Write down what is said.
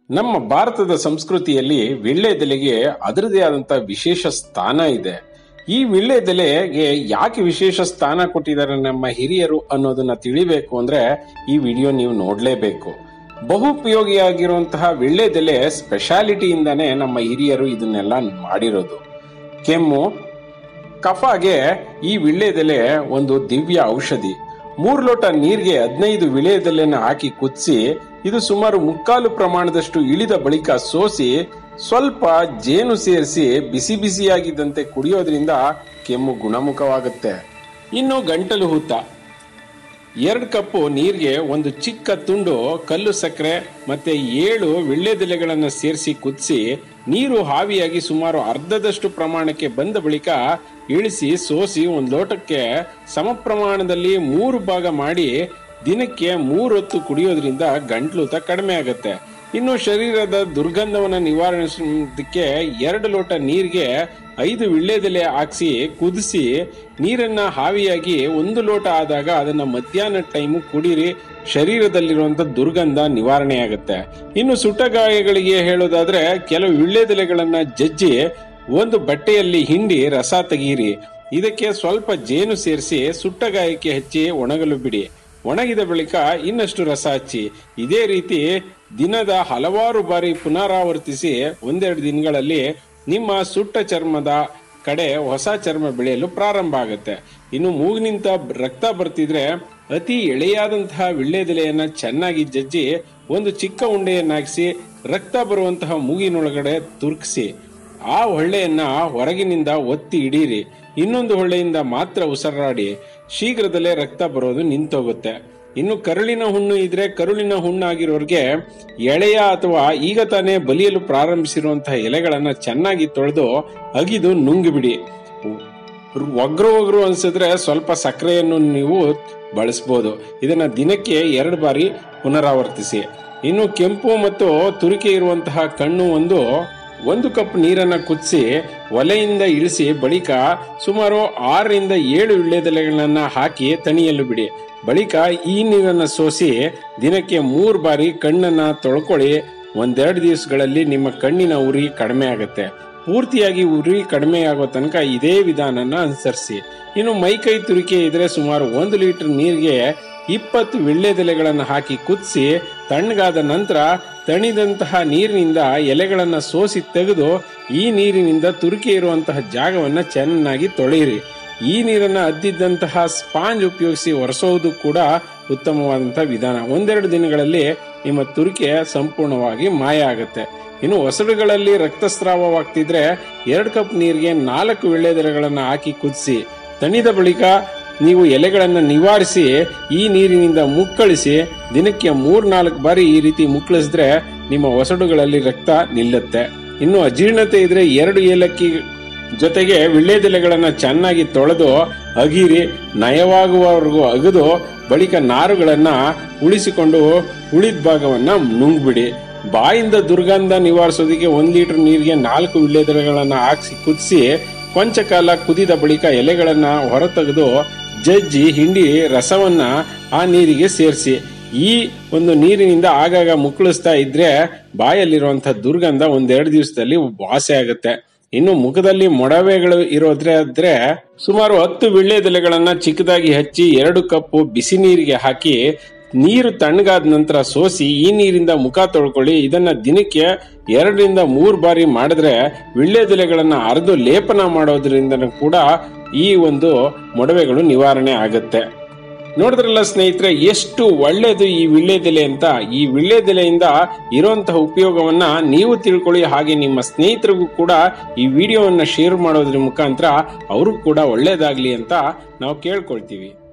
ನಮ್ಮ ಭಾರತದ ಸಂಸ್ಕೃತಿಯಲ್ಲಿ ವೀಳ್ಯದೆಲೆಗೆ ಅದರದೇ ಆದಂತ ವಿಶೇಷ ಸ್ಥಾನ ಇದೆ ಈ ವೀಳ್ಯದೆಲೆಗೆ ಯಾಕೆ ವಿಶೇಷ ಸ್ಥಾನ ಕೊಟ್ಟಿದ್ದಾರೆ ನಮ್ಮ ಹಿರಿಯರು ಅನ್ನೋದನ್ನ ತಿಳಿಬೇಕು ಅಂದ್ರೆ ಈ ವಿಡಿಯೋ ನೀವು ನೋಡ್ಲೇಬೇಕು ಬಹುಪಯೋಗಿಯಾಗಿರುವಂತಹ ವೀಳ್ಯದೆಲೆ ಸ್ಪೆಷಾಲಿಟಿಯಿಂದಾನೇ ನಮ್ಮ ಹಿರಿಯರು ಇದನ್ನೆಲ್ಲ ಮಾಡಿರೋದು ಕೆಮ್ಮು ಕಫಾಗೆ ಈ ವಿಳ್ಯದೆಲೆ ಒಂದು ದಿವ್ಯ ಔಷಧಿ ಮೂರು ಲೋಟ ನೀರಿಗೆ ಹದಿನೈದು ವಿಳ್ಯದೆಲೆನ ಹಾಕಿ ಕುದಿಸಿ ಇದು ಸುಮಾರು ಮುಕ್ಕಾಲು ಪ್ರಮಾಣದಷ್ಟು ಇಳಿದ ಬಳಿಕ ಸೋಸಿ ಸ್ವಲ್ಪ ಜೇನು ಸೇರಿಸಿ ಬಿಸಿ ಬಿಸಿಯಾಗಿದ್ದಂತೆ ಕುಡಿಯೋದ್ರಿಂದ ಕೆಮ್ಮು ಗುಣಮುಖವಾಗುತ್ತೆ ಇನ್ನು ಗಂಟಲು ಹೂತ ಎರಡು ಕಪ್ಪು ನೀರಿಗೆ ಒಂದು ಚಿಕ್ಕ ತುಂಡು ಕಲ್ಲು ಸಕ್ಕರೆ ಮತ್ತೆ ಏಳು ವಿಳ್ಯದೆಲೆಗಳನ್ನು ಸೇರಿಸಿ ಕುದಿಸಿ ನೀರು ಹಾವಿಯಾಗಿ ಸುಮಾರು ಅರ್ಧದಷ್ಟು ಪ್ರಮಾಣಕ್ಕೆ ಬಂದ ಬಳಿಕ ಇಳಿಸಿ ಸೋಸಿ ಒಂದು ಲೋಟಕ್ಕೆ ಸಮ ಪ್ರಮಾಣದಲ್ಲಿ ಮೂರು ಭಾಗ ಮಾಡಿ ದಿನಕ್ಕೆ ಮೂರು ಹೊತ್ತು ಕುಡಿಯೋದ್ರಿಂದ ಗಂಟ್ಲೂತ ಕಡಿಮೆ ಆಗುತ್ತೆ ಇನ್ನು ಶರೀರದ ದುರ್ಗಂಧವನ್ನು ನಿವಾರಿಸೋದಕ್ಕೆ ಎರಡು ಲೋಟ ನೀರಿಗೆ ಐದು ವಿಳ್ಯದೆಲೆ ಹಾಕ್ಸಿ ಕುದಿಸಿ ನೀರನ್ನ ಹಾವಿಯಾಗಿ ಒಂದು ಲೋಟ ಆದಾಗ ಅದನ್ನ ಮಧ್ಯಾಹ್ನ ಟೈಮು ಕುಡೀರಿ ಶರೀರದಲ್ಲಿರುವಂತ ದುರ್ಗಂಧ ನಿವಾರಣೆ ಆಗುತ್ತೆ ಇನ್ನು ಸುಟ್ಟ ಗಾಯಗಳಿಗೆ ಹೇಳೋದಾದ್ರೆ ಕೆಲವು ವಿಳ್ಯದೆಲೆಗಳನ್ನ ಜಜ್ಜಿ ಒಂದು ಬಟ್ಟೆಯಲ್ಲಿ ಹಿಂಡಿ ರಸ ತೆಗೀರಿ ಇದಕ್ಕೆ ಸ್ವಲ್ಪ ಜೇನು ಸೇರಿಸಿ ಸುಟ್ಟ ಗಾಯಕ್ಕೆ ಹಚ್ಚಿ ಒಣಗಲು ಬಿಡಿ ಒಣಗಿದ ಬಳಿಕ ಇನ್ನಷ್ಟು ರಸ ಹಚ್ಚಿ ಇದೇ ರೀತಿ ದಿನದ ಹಲವಾರು ಬಾರಿ ಪುನರಾವರ್ತಿಸಿ ಒಂದೆರಡು ದಿನಗಳಲ್ಲಿ ನಿಮ್ಮ ಸುಟ್ಟ ಚರ್ಮದ ಕಡೆ ಹೊಸ ಚರ್ಮ ಬೆಳೆಯಲು ಪ್ರಾರಂಭ ಆಗುತ್ತೆ ಇನ್ನು ಮೂಗಿನಿಂದ ರಕ್ತ ಬರ್ತಿದ್ರೆ ಅತಿ ಎಳೆಯಾದಂತಹ ವಿಳ್ಯದೆಲೆಯನ್ನ ಚೆನ್ನಾಗಿ ಜಜ್ಜಿ ಒಂದು ಚಿಕ್ಕ ಉಂಡೆಯನ್ನಾಗಿಸಿ ರಕ್ತ ಬರುವಂತಹ ಮೂಗಿನೊಳಗಡೆ ತುರ್ಕಿಸಿ ಆ ಹೊಳ್ಳೆಯನ್ನ ಹೊರಗಿನಿಂದ ಒತ್ತಿ ಹಿಡೀರಿ ಇನ್ನೊಂದು ಹೊಳ್ಳೆಯಿಂದ ಮಾತ್ರ ಉಸಿರಾಡಿ ಶೀಘ್ರದಲ್ಲೇ ರಕ್ತ ಬರೋದು ನಿಂತೋಗುತ್ತೆ ಇನ್ನು ಕರುಳಿನ ಹುಣ್ಣು ಇದ್ರೆ ಕರುಳಿನ ಹುಣ್ಣಾಗಿರೋರ್ಗೆ ಎಳೆಯ ಅಥವಾ ಈಗ ತಾನೇ ಬಲಿಯಲು ಪ್ರಾರಂಭಿಸಿರುವಂತಹ ಎಲೆಗಳನ್ನ ಚೆನ್ನಾಗಿ ತೊಳೆದು ಅಗಿದು ನುಂಗಿಬಿಡಿ ಒಗ್ರು ಒಗ್ರು ಅನ್ಸಿದ್ರೆ ಸ್ವಲ್ಪ ಸಕ್ಕರೆಯನ್ನು ನೀವು ಬಳಸ್ಬೋದು ಇದನ್ನ ದಿನಕ್ಕೆ ಎರಡು ಬಾರಿ ಪುನರಾವರ್ತಿಸಿ ಇನ್ನು ಕೆಂಪು ಮತ್ತು ತುರಿಕೆ ಇರುವಂತಹ ಕಣ್ಣು ಒಂದು ಒಂದು ಕಪ್ ನೀರನ್ನ ಕುದಿಸಿ ಒಲೆಯಿಂದ ಇಳಿಸಿ ಬಳಿಕ ಸುಮಾರು ಆರರಿಂದ ಏಳು ವಿಳ್ಯದೆಲೆಗಳನ್ನ ಹಾಕಿ ತಣಿಯಲು ಬಿಡಿ ಬಳಿಕ ಈ ನೀರನ್ನ ಸೋಸಿ ದಿನಕ್ಕೆ ಮೂರು ಬಾರಿ ಕಣ್ಣನ್ನ ತೊಳ್ಕೊಳ್ಳಿ ಒಂದೆರಡು ದಿವಸಗಳಲ್ಲಿ ನಿಮ್ಮ ಕಣ್ಣಿನ ಉರಿ ಕಡಿಮೆ ಆಗುತ್ತೆ ಪೂರ್ತಿಯಾಗಿ ಉರಿ ಕಡಿಮೆ ಆಗೋ ತನಕ ಇದೇ ವಿಧಾನನ ಅನುಸರಿಸಿ ಇನ್ನು ಮೈಕೈ ತುರಿಕೆ ಇದ್ರೆ ಸುಮಾರು ಒಂದು ಲೀಟರ್ ನೀರಿಗೆ ಇಪ್ಪತ್ತು ವಿಳ್ಯದೆಲೆಗಳನ್ನು ಹಾಕಿ ಕುದಿಸಿ ತಣ್ಣಗಾದ ನಂತರ ತಣಿದಂತಹ ನೀರಿನಿಂದ ಎಲೆಗಳನ್ನು ಸೋಸಿ ತೆಗೆದು ಈ ನೀರಿನಿಂದ ತುರಿಕೆ ಇರುವಂತಹ ಜಾಗವನ್ನು ಚೆನ್ನಾಗಿ ತೊಳೆಯಿರಿ ಈ ನೀರನ್ನು ಅದ್ದಿದ್ದಂತಹ ಸ್ಪಾಂಜ್ ಉಪಯೋಗಿಸಿ ಒರೆಸೋದು ಕೂಡ ಉತ್ತಮವಾದಂತಹ ವಿಧಾನ ಒಂದೆರಡು ದಿನಗಳಲ್ಲಿ ನಿಮ್ಮ ತುರಿಕೆ ಸಂಪೂರ್ಣವಾಗಿ ಮಾಯ ಆಗುತ್ತೆ ಇನ್ನು ಒಸಡುಗಳಲ್ಲಿ ರಕ್ತಸ್ರಾವವಾಗ್ತಿದ್ರೆ ಎರಡು ಕಪ್ ನೀರಿಗೆ ನಾಲ್ಕು ವಿಳ್ಯದೆಲೆಗಳನ್ನು ಹಾಕಿ ಕುದಿಸಿ ತಣಿದ ಬಳಿಕ ನೀವು ಎಲೆಗಳನ್ನು ನಿವಾರಿಸಿ ಈ ನೀರಿನಿಂದ ಮುಕ್ಕಳಿಸಿ ದಿನಕ್ಕೆ ಮೂರ್ ನಾಲ್ಕು ಬಾರಿ ಈ ರೀತಿ ಮುಕ್ಕಳಿಸಿದ್ರೆ ನಿಮ್ಮ ಒಸಡುಗಳಲ್ಲಿ ರಕ್ತ ನಿಲ್ಲುತ್ತೆ ಇನ್ನು ಅಜೀರ್ಣತೆ ಇದ್ರೆ ಎರಡು ಏಲಕ್ಕಿ ಜೊತೆಗೆ ವಿಳ್ಯದೆಲೆಗಳನ್ನ ಚೆನ್ನಾಗಿ ತೊಳೆದು ಅಗಿರಿ ನಯವಾಗುವವರೆಗೂ ಅಗದು ಬಳಿಕ ನಾರುಗಳನ್ನ ಉಳಿಸಿಕೊಂಡು ಉಳಿದ ಭಾಗವನ್ನ ನುಂಗ್ಬಿಡಿ ಬಾಯಿಂದ ದುರ್ಗಂಧ ನಿವಾರಿಸೋದಕ್ಕೆ ಒಂದ್ ಲೀಟರ್ ನೀರಿಗೆ ನಾಲ್ಕು ವಿಳ್ಯದೆಲೆಗಳನ್ನ ಹಾಕಿಸಿ ಕುದಿಸಿ ಕೊಂಚ ಕಾಲ ಕುದಿದ ಬಳಿಕ ಎಲೆಗಳನ್ನ ಹೊರತೆಗೆದು ಜಜ್ಜಿ ಹಿಂಡಿ ರಸವನ್ನ ಆ ನೀರಿಗೆ ಸೇರಿಸಿ ಈ ಒಂದು ನೀರಿನಿಂದ ಆಗಾಗ ಮುಕ್ಕಳಿಸ್ತಾ ಇದ್ರೆ ಬಾಯಲ್ಲಿರುವಂತಹ ದುರ್ಗಂಧ ಒಂದೆರಡು ದಿವಸದಲ್ಲಿ ವಾಸಿ ಆಗುತ್ತೆ ಇನ್ನು ಮುಖದಲ್ಲಿ ಮೊಡವೆಗಳು ಇರೋದ್ರೆ ಸುಮಾರು ಹತ್ತು ವಿಳ್ಯದೆಲೆಗಳನ್ನ ಚಿಕ್ಕದಾಗಿ ಹಚ್ಚಿ ಎರಡು ಕಪ್ಪು ಬಿಸಿ ನೀರಿಗೆ ಹಾಕಿ ನೀರು ತಣ್ಣಗಾದ ನಂತರ ಸೋಸಿ ಈ ನೀರಿಂದ ಮುಖ ತೊಳ್ಕೊಳ್ಳಿ ಇದನ್ನ ದಿನಕ್ಕೆ ಎರಡರಿಂದ ಮೂರು ಬಾರಿ ಮಾಡಿದ್ರೆ ವಿಳ್ಯದೆಲೆಗಳನ್ನ ಅರ್ದು ಲೇಪನ ಮಾಡೋದ್ರಿಂದ ಕೂಡ ಈ ಒಂದು ಮೊಡವೆಗಳು ನಿವಾರಣೆ ಆಗುತ್ತೆ ನೋಡಿದ್ರಲ್ಲ ಸ್ನೇಹಿತರೆ ಎಷ್ಟು ಒಳ್ಳೇದು ಈ ವಿಳ್ಯದೆಲೆ ಅಂತ ಈ ವಿಳ್ಯದೆಲೆಯಿಂದ ಇರುವಂತಹ ಉಪಯೋಗವನ್ನ ನೀವು ತಿಳ್ಕೊಳ್ಳಿ ಹಾಗೆ ನಿಮ್ಮ ಸ್ನೇಹಿತರಿಗೂ ಕೂಡ ಈ ವಿಡಿಯೋವನ್ನ ಶೇರ್ ಮಾಡೋದ್ರ ಮುಖಾಂತರ ಅವ್ರಿಗೂ ಕೂಡ ಒಳ್ಳೇದಾಗ್ಲಿ ಅಂತ ನಾವು ಕೇಳ್ಕೊಳ್ತೀವಿ